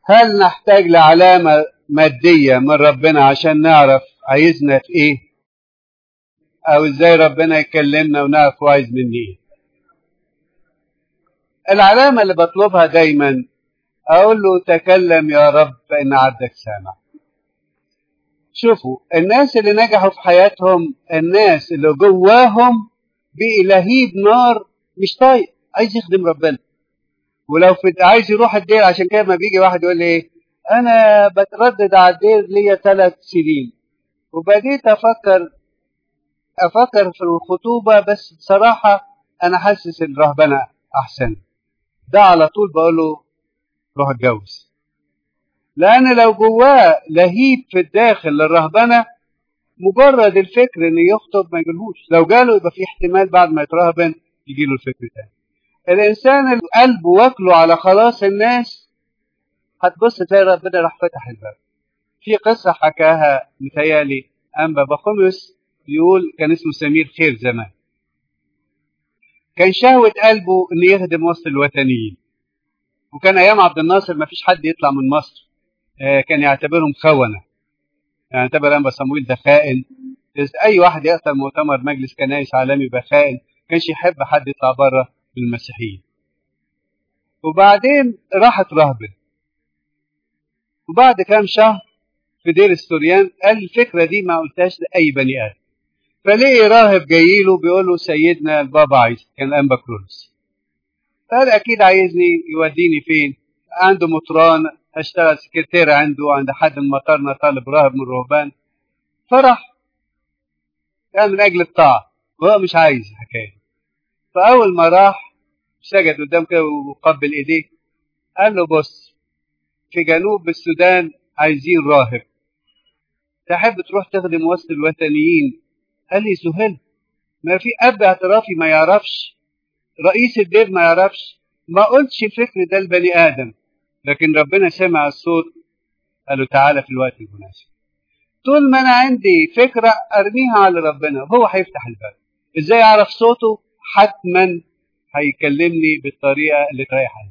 هل نحتاج لعلامة مادية من ربنا عشان نعرف عايزنا في ايه او ازاي ربنا يكلمنا ونعرف هو عايز مني ايه العلامة اللي بطلبها دايما اقول له تكلم يا رب فان عبدك سامع شوفوا الناس اللي نجحوا في حياتهم الناس اللي جواهم بلهيب نار مش طايق عايز يخدم ربنا ولو في عايز يروح الدير عشان كده ما بيجي واحد يقول لي ايه انا بتردد على الدير ليا ثلاث سنين وبديت افكر افكر في الخطوبه بس بصراحه انا حاسس الرهبنه احسن ده على طول بقول له روح اتجوز لان لو جواه لهيب في الداخل للرهبنه مجرد الفكر انه يخطب ما يجيلهوش لو جاله يبقى في احتمال بعد ما يترهبن يجيله الفكر تاني الانسان اللي قلبه واكله على خلاص الناس هتبص تلاقي ربنا راح فتح الباب في قصه حكاها متهيالي انبا بخمس يقول كان اسمه سمير خير زمان كان شهوة قلبه انه يخدم وسط الوثنيين وكان ايام عبد الناصر ما فيش حد يطلع من مصر كان يعتبرهم خونة يعني يعتبر انبا صمويل ده خائن اي واحد يحضر مؤتمر مجلس كنائس عالمي يبقى خائن كانش يحب حد يطلع بره المسيحيين وبعدين راحت رهبن وبعد كام شهر في دير السوريان قال الفكره دي ما قلتهاش لاي بني ادم فلقي راهب جاي له بيقول له سيدنا البابا عايز كان انبا كرولوس قال اكيد عايزني يوديني فين عنده مطران هشتغل سكرتير عنده عند حد من مطارنا طالب راهب من الرهبان فرح كان من اجل الطاعه وهو مش عايز الحكايه فاول ما راح سجد قدام كده وقبل ايديه قال له بص في جنوب السودان عايزين راهب تحب تروح تخدم وسط الوثنيين قال لي سهل ما في اب اعترافي ما يعرفش رئيس الدير ما يعرفش ما قلتش الفكر ده لبني ادم لكن ربنا سمع الصوت قال له تعالى في الوقت المناسب طول ما انا عندي فكره ارميها على ربنا هو هيفتح الباب ازاي اعرف صوته حتما هيكلمني بالطريقه اللي تريح